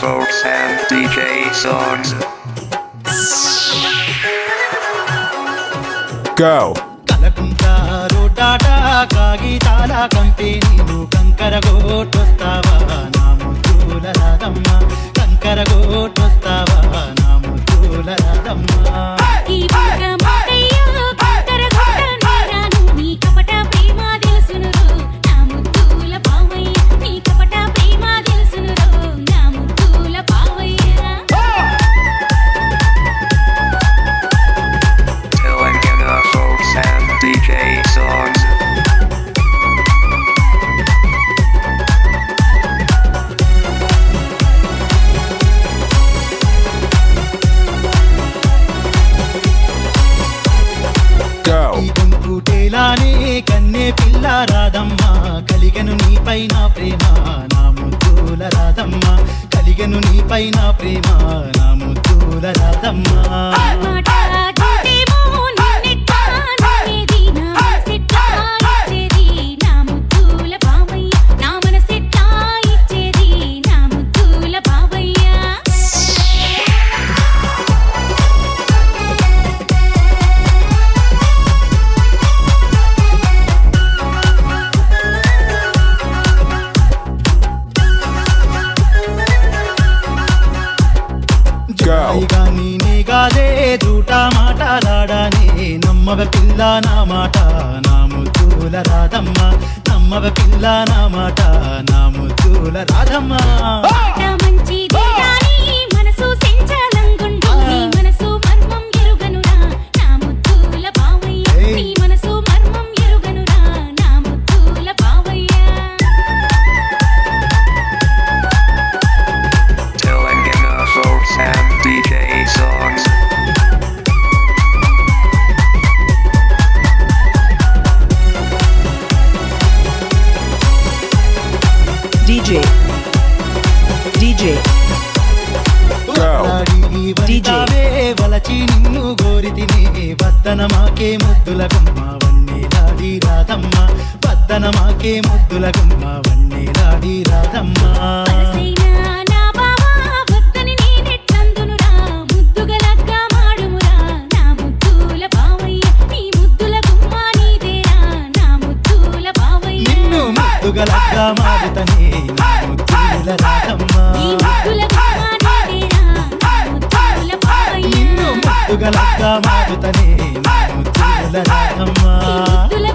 folks and DJ songs. Go. కలకుంటా రోడ్డాట కాగితాల కంపెనీలు కంకర గోటొస్తావా నా ముద్దుల రాదమ్మ కంకర గోటొస్తావా నా ముద్దుల రాదమ్మ ఈ బుగ్గ మాటయ్యో కంకర గుట్ట నేరాను నీ కపట ప్రేమ తెలుసునురో నా ముద్దుల బావయ్య నీ కపట ప్రేమ తెలుసునురో నా ముద్దుల బావయ్య Telangana folks and DJ songs. Go. ఈ కొంకుటేలానే కన్నే పిల్ల రాదమ్మ కలిగను నీపైన ప్రేమ నా ముద్దుల రాదమ్మ కలిగను నీపైన ప్రేమ నా ముద్దుల రాదమ్మ మాట చూడేమో నిన్నెట్టా నమ్మేది నా మనసెట్టా ఇచ్చేది నా ముద్దుల బావయ్య నా మనసెట్టా ఇచ్చేది నా ముద్దుల బావయ్య జవాయిగా నేనే గాదే దూట మాటలాడానే నమ్మవ పిల్ల నా మాట నా ముద్దుల రాధమ్మ నమ్మవ పిల్ల నా మాట నా ముద్దుల రాధమ్మ మాట మంచిది కానీ మనసు సెంచలంగుండు నీ మనసు మర్మం ఎరుగనురా నా ముద్దుల బావయ్య ఏయ్. నీ మనసు మర్మం ఎరుగనురా నా ముద్దుల బావయ్య Telangana folks and DJ songs. DJ DJ వలాడి ఈ వనితావే వలచి నిన్ను గోరి తిని వద్దన మాకే ముద్దుల గుమ్మ వన్నెలాడి రాధమ్మ వద్దన మాకే ముద్దుల గుమ్మ వన్నెలాడి రాధమ్మ మనసైనా నా బావా వద్దని నేనెట్లందునురా ముద్దుగలగ్గా మాడుమురా నా ముద్దుల బావయ్య నీ ముద్దుల గుమ్మ నీదేరా నా ముద్దుల బావయ్య నిన్ను ముద్దుగలగా మారుతనే నా ముద్దుల రాధమ్మ నీ ముద్దుల గుమ్మ నీదేరా నా ముద్దుల బావయ్య నిన్ను ముద్దుగలగా మారుతనే నా ముద్దుల రాధమ్మ నీ ముద్దుల